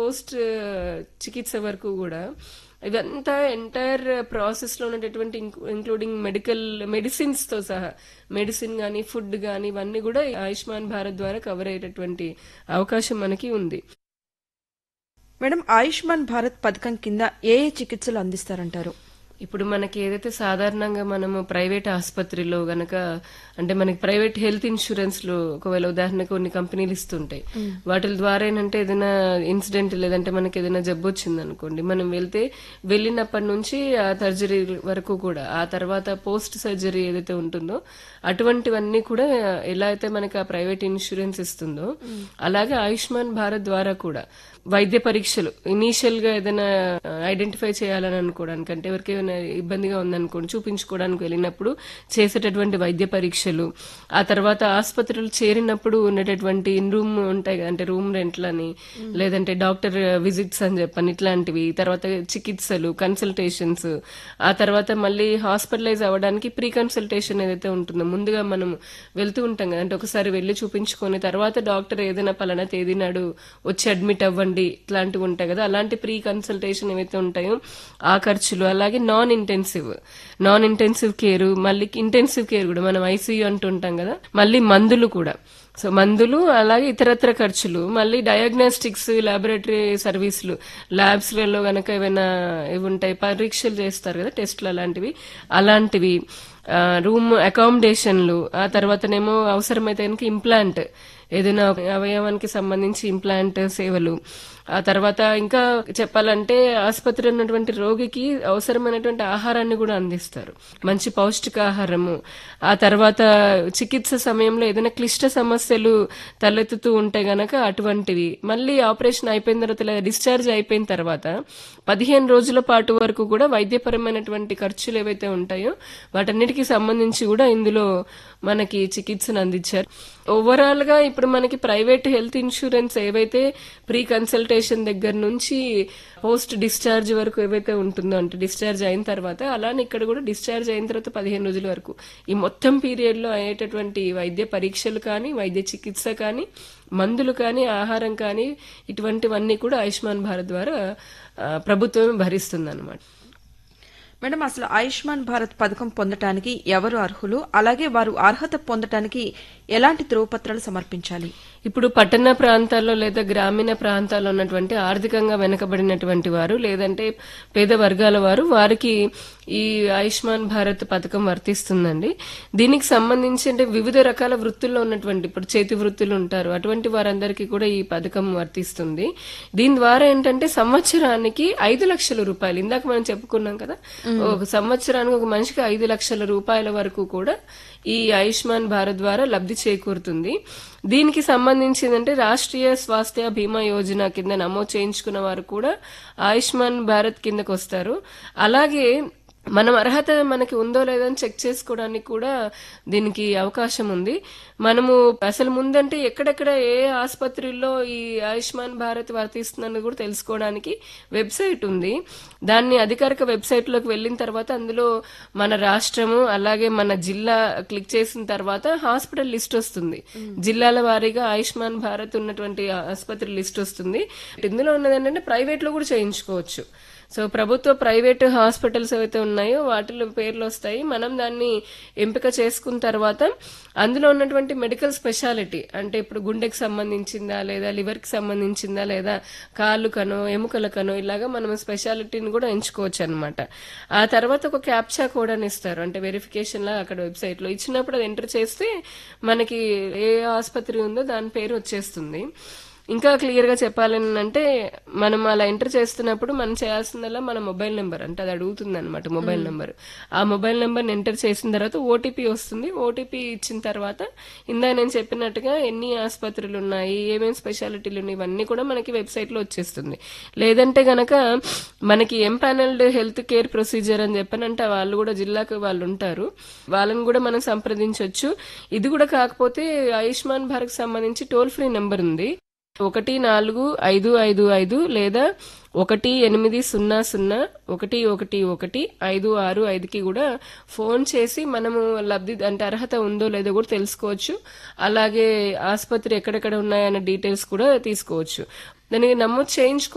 post చికిత్స వరకు కూడా ఇదంతా ఎంటైర్ ప్రాసెస్ లో ఉన్నటువంటి ఇంక్లూడింగ్ మెడికల్ మెడిసిన్స్ తో సహా మెడిసిన్ గానీ ఫుడ్ గానీ ఇవన్నీ కూడా ఆయుష్మాన్ భారత్ ద్వారా కవర్ అయ్యేటటువంటి అవకాశం మనకి ఉంది మేడం ఆయుష్మాన్ భారత్ పథకం కింద ఏ ఏ చికిత్సలు అందిస్తారంటారు ఇప్పుడు మనకి ఏదైతే సాధారణంగా మనము ప్రైవేట్ ఆసుపత్రిలో గనక అంటే మనకి ప్రైవేట్ హెల్త్ ఇన్సూరెన్స్ లో ఒకవేళ ఉదాహరణకు కొన్ని కంపెనీలు ఇస్తుంటాయి వాటి ద్వారా ఏంటంటే ఏదైనా ఇన్సిడెంట్ లేదంటే మనకి ఏదైనా జబ్బు వచ్చింది అనుకోండి మనం వెళ్తే వెళ్ళినప్పటి నుంచి ఆ సర్జరీ వరకు కూడా ఆ తర్వాత పోస్ట్ సర్జరీ ఏదైతే ఉంటుందో అటువంటివన్నీ కూడా ఎలా అయితే మనకి ఆ ప్రైవేట్ ఇన్సూరెన్స్ ఇస్తుందో అలాగే ఆయుష్మాన్ భారత్ ద్వారా కూడా వైద్య పరీక్షలు ఇనీషియల్ గా ఏదైనా ఐడెంటిఫై చేయాలని అనుకోవడానికి అంటే ఎవరికి ఏమైనా ఇబ్బందిగా ఉందనుకోండి చూపించుకోవడానికి వెళ్ళినప్పుడు చేసేటటువంటి వైద్య పరీక్షలు ఆ తర్వాత ఆసుపత్రులు చేరినప్పుడు ఉండేటటువంటి ఇన్ రూమ్ ఉంటాయి కదా అంటే రూమ్ రెంట్లని లేదంటే డాక్టర్ విజిట్స్ అని చెప్పని ఇట్లాంటివి తర్వాత చికిత్సలు కన్సల్టేషన్స్ ఆ తర్వాత మళ్ళీ హాస్పిటలైజ్ అవ్వడానికి ప్రీ కన్సల్టేషన్ ఏదైతే ఉంటుందో ముందుగా మనం వెళ్తూ ఉంటాం కదా అంటే ఒకసారి వెళ్లి చూపించుకొని తర్వాత డాక్టర్ ఏదైనా పలానా తేదీ నాడు వచ్చి అడ్మిట్ అవ్వండి ఇట్లాంటివి ఉంటాయి కదా అలాంటి ప్రీ కన్సల్టేషన్ ఏవైతే ఉంటాయో ఆ ఖర్చులు అలాగే non intensive non intensive care మళ్ళీ ఇంటెన్సివ్ కేర్ కూడా మనం ఐసీయూ అంటుంటాం కదా మళ్ళీ మందులు కూడా సో మందులు అలాగే ఇతరత్ర ఖర్చులు మళ్ళీ డయాగ్నోస్టిక్స్ లాబొరేటరీ సర్వీసులు ల్యాబ్స్ లలో గనక ఏమైనా ఇవి ఉంటాయి పరీక్షలు చేస్తారు కదా టెస్టులు అలాంటివి అలాంటివి ఆ, రూమ్ అకామిడేషన్లు ఆ తర్వాతనేమో అవసరమైతే కనుక ఇంప్లాంట్ ఏదైనా అవయవానికి సంబంధించి ఇంప్లాంట్ సేవలు ఆ తర్వాత ఇంకా చెప్పాలంటే ఆసుపత్రి ఉన్నటువంటి రోగికి అవసరమైనటువంటి ఆహారాన్ని కూడా అందిస్తారు మంచి పౌష్టికాహారము ఆ తర్వాత చికిత్స సమయంలో ఏదైనా క్లిష్ట సమస్యలు తలెత్తుతూ ఉంటే గనక అటువంటివి మళ్ళీ ఆపరేషన్ అయిపోయిన తర్వాత లేదా డిశ్చార్జ్ అయిపోయిన తర్వాత పదిహేను రోజుల పాటు వరకు కూడా వైద్యపరమైనటువంటి ఖర్చులు ఏవైతే ఉంటాయో వాటన్నిటికీ సంబంధించి కూడా ఇందులో మనకి చికిత్సను అందించారు ఓవరాల్ గా ఇప్పుడు మనకి ప్రైవేట్ హెల్త్ ఇన్సూరెన్స్ ఏవైతే ప్రీ కన్సల్టేషన్ దగ్గర నుంచి పోస్ట్ డిశ్చార్జ్ వరకు ఏవైతే ఉంటుందో అంటే డిశ్చార్జ్ అయిన తర్వాత అలానే ఇక్కడ కూడా డిశ్చార్జ్ అయిన తర్వాత పదిహేను రోజుల వరకు ఈ మొత్తం పీరియడ్ లో అయ్యేటటువంటి వైద్య పరీక్షలు కానీ వైద్య చికిత్స కానీ మందులు కానీ ఆహారం కానీ ఇటువంటివన్నీ కూడా ఆయుష్మాన్ భారత్ ద్వారా ఆ, ప్రభుత్వమే భరిస్తుంది అనమాట మేడం అసలు ఆయుష్మాన్ భారత్ పథకం పొందటానికి ఎవరు అర్హులు అలాగే వారు అర్హత పొందటానికి ఎలాంటి ధ్రువపత్రాలు సమర్పించాలి ఇప్పుడు పట్టణ ప్రాంతాల్లో లేదా గ్రామీణ ప్రాంతాల్లో ఉన్నటువంటి ఆర్థికంగా వెనుకబడినటువంటి వారు లేదంటే పేద వర్గాల వారు వారికి ఈ ఆయుష్మాన్ భారత్ పథకం వర్తిస్తుందండి దీనికి సంబంధించి అంటే వివిధ రకాల వృత్తుల్లో ఉన్నటువంటి ఇప్పుడు చేతి వృత్తులు ఉంటారు అటువంటి వారందరికీ కూడా ఈ పథకం వర్తిస్తుంది దీని ద్వారా ఏంటంటే సంవత్సరానికి ఐదు లక్షల రూపాయలు ఇందాక మనం చెప్పుకున్నాం కదా ఒక సంవత్సరానికి ఒక మనిషికి ఐదు లక్షల రూపాయల వరకు కూడా ఈ ఆయుష్మాన్ భారత్ ద్వారా లబ్ధి చేకూరుతుంది దీనికి సంబంధించిందంటే రాష్ట్రీయ స్వాస్థ్య బీమా యోజన కింద నమోదు చేయించుకున్న వారు కూడా ఆయుష్మాన్ భారత్ కిందకు వస్తారు అలాగే మనం అర్హత మనకి ఉందో లేదో అని చెక్ చేసుకోవడానికి కూడా దీనికి అవకాశం ఉంది మనము అసలు ముందంటే ఎక్కడెక్కడ ఏ ఆసుపత్రుల్లో ఈ ఆయుష్మాన్ భారత్ వర్తిస్తుందని కూడా తెలుసుకోవడానికి వెబ్సైట్ ఉంది దాన్ని అధికారిక వెబ్సైట్ లోకి వెళ్ళిన తర్వాత అందులో మన రాష్ట్రము అలాగే మన జిల్లా క్లిక్ చేసిన తర్వాత హాస్పిటల్ లిస్ట్ వస్తుంది జిల్లాల వారీగా ఆయుష్మాన్ భారత్ ఉన్నటువంటి ఆసుపత్రి లిస్ట్ వస్తుంది ఇందులో ఉన్నది ఏంటంటే ప్రైవేట్ లో కూడా చేయించుకోవచ్చు సో ప్రభుత్వ ప్రైవేట్ హాస్పిటల్స్ ఏవైతే ఉన్నాయో వాటిలో పేర్లు వస్తాయి మనం దాన్ని ఎంపిక చేసుకున్న తర్వాత అందులో ఉన్నటువంటి మెడికల్ స్పెషాలిటీ అంటే ఇప్పుడు గుండెకి సంబంధించిందా లేదా లివర్ కి సంబంధించిందా లేదా కాళ్ళకనో ఎముకలకనో ఇలాగా మనం స్పెషాలిటీని కూడా ఎంచుకోవచ్చు అనమాట ఆ తర్వాత ఒక క్యాప్చా కోడ్ అని ఇస్తారు అంటే వెరిఫికేషన్ లా అక్కడ వెబ్సైట్ లో ఇచ్చినప్పుడు అది ఎంటర్ చేస్తే మనకి ఏ ఆసుపత్రి ఉందో దాని పేరు వచ్చేస్తుంది ఇంకా క్లియర్ గా చెప్పాలని అంటే మనం అలా ఎంటర్ చేస్తున్నప్పుడు మనం చేయాల్సిందల్లా మన మొబైల్ నెంబర్ అంటే అది అడుగుతుంది అనమాట మొబైల్ నెంబర్ ఆ మొబైల్ నెంబర్ ఎంటర్ చేసిన తర్వాత ఓటీపీ వస్తుంది ఓటీపీ ఇచ్చిన తర్వాత ఇందా నేను చెప్పినట్టుగా ఎన్ని ఆసుపత్రులు ఉన్నాయి ఏమేమి స్పెషాలిటీలు ఉన్నాయి ఇవన్నీ కూడా మనకి వెబ్సైట్ లో వచ్చేస్తుంది లేదంటే గనక మనకి ఎంపానల్డ్ హెల్త్ కేర్ ప్రొసీజర్ అని చెప్పనంటే వాళ్ళు కూడా జిల్లాకు వాళ్ళు ఉంటారు వాళ్ళని కూడా మనం సంప్రదించవచ్చు ఇది కూడా కాకపోతే ఆయుష్మాన్ భారత్ సంబంధించి టోల్ ఫ్రీ నెంబర్ ఉంది ఒకటి నాలుగు ఐదు ఐదు ఐదు లేదా ఒకటి ఎనిమిది సున్నా సున్నా ఒకటి ఒకటి ఒకటి ఐదు ఆరు ఐదుకి కూడా ఫోన్ చేసి మనము లబ్ధి అంటే అర్హత ఉందో లేదో కూడా తెలుసుకోవచ్చు అలాగే ఆసుపత్రి ఎక్కడెక్కడ ఉన్నాయన్న డీటెయిల్స్ కూడా తీసుకోవచ్చు దానికి నమోదు చేయించుకో